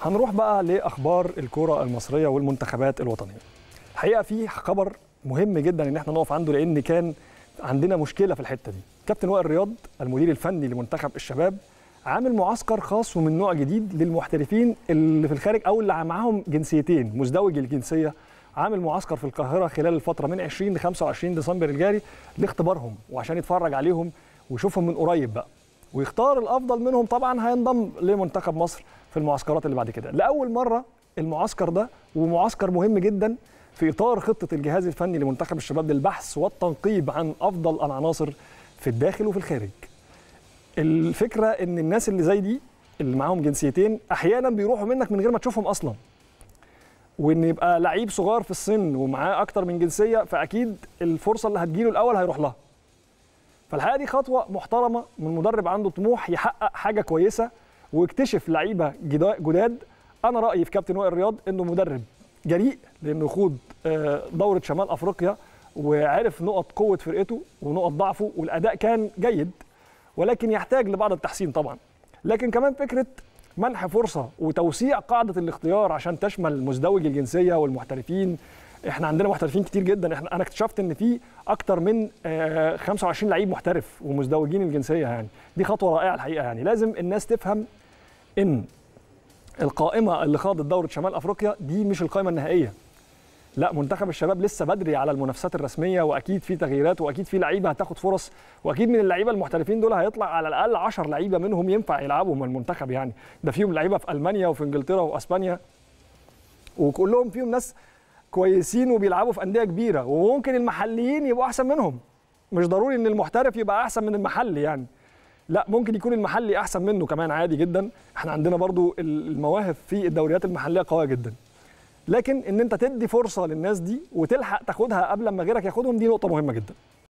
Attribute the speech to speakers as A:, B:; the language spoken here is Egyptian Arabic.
A: هنروح بقى لاخبار الكره المصريه والمنتخبات الوطنيه الحقيقه في خبر مهم جدا ان احنا نقف عنده لان كان عندنا مشكله في الحته دي كابتن وائل رياض المدير الفني لمنتخب الشباب عامل معسكر خاص ومن نوع جديد للمحترفين اللي في الخارج او اللي معاهم جنسيتين مزدوج الجنسيه عامل معسكر في القاهره خلال الفتره من 20 ل 25 ديسمبر الجاري لاختبارهم وعشان يتفرج عليهم ويشوفهم من قريب بقى ويختار الافضل منهم طبعا هينضم لمنتخب مصر في المعسكرات اللي بعد كده لاول مره المعسكر ده ومعسكر مهم جدا في اطار خطه الجهاز الفني لمنتخب الشباب للبحث والتنقيب عن افضل العناصر في الداخل وفي الخارج الفكره ان الناس اللي زي دي اللي معاهم جنسيتين احيانا بيروحوا منك من غير ما تشوفهم اصلا وان يبقى لعيب صغير في السن ومعاه اكتر من جنسيه فاكيد الفرصه اللي هتجيله الاول هيروح لها فالحقيقه دي خطوه محترمه من مدرب عنده طموح يحقق حاجه كويسه ويكتشف لعيبه جداد انا رايي في كابتن وائل رياض انه مدرب جريء لانه يخوض دوره شمال افريقيا وعرف نقط قوه فرقته ونقط ضعفه والاداء كان جيد ولكن يحتاج لبعض التحسين طبعا لكن كمان فكره منح فرصه وتوسيع قاعده الاختيار عشان تشمل مزدوج الجنسيه والمحترفين احنا عندنا محترفين كتير جدا احنا انا اكتشفت ان في اكتر من 25 لعيب محترف ومزدوجين الجنسيه يعني دي خطوه رائعه الحقيقه يعني لازم الناس تفهم ان القائمه اللي خاضت دوره شمال افريقيا دي مش القائمه النهائيه لا منتخب الشباب لسه بدري على المنافسات الرسميه واكيد في تغييرات واكيد في لعيبه هتاخد فرص واكيد من اللعيبه المحترفين دول هيطلع على الاقل 10 لعيبه منهم ينفع يلعبوا من المنتخب يعني ده فيهم لعيبه في المانيا وفي انجلترا واسبانيا وكلهم فيهم ناس كويسين وبيلعبوا في انديه كبيره وممكن المحليين يبقوا احسن منهم مش ضروري ان المحترف يبقى احسن من المحلي يعني لا ممكن يكون المحلي احسن منه كمان عادي جدا احنا عندنا برضو المواهب في الدوريات المحليه قويه جدا لكن ان انت تدي فرصه للناس دي وتلحق تاخدها قبل ما غيرك ياخدهم دي نقطه مهمه جدا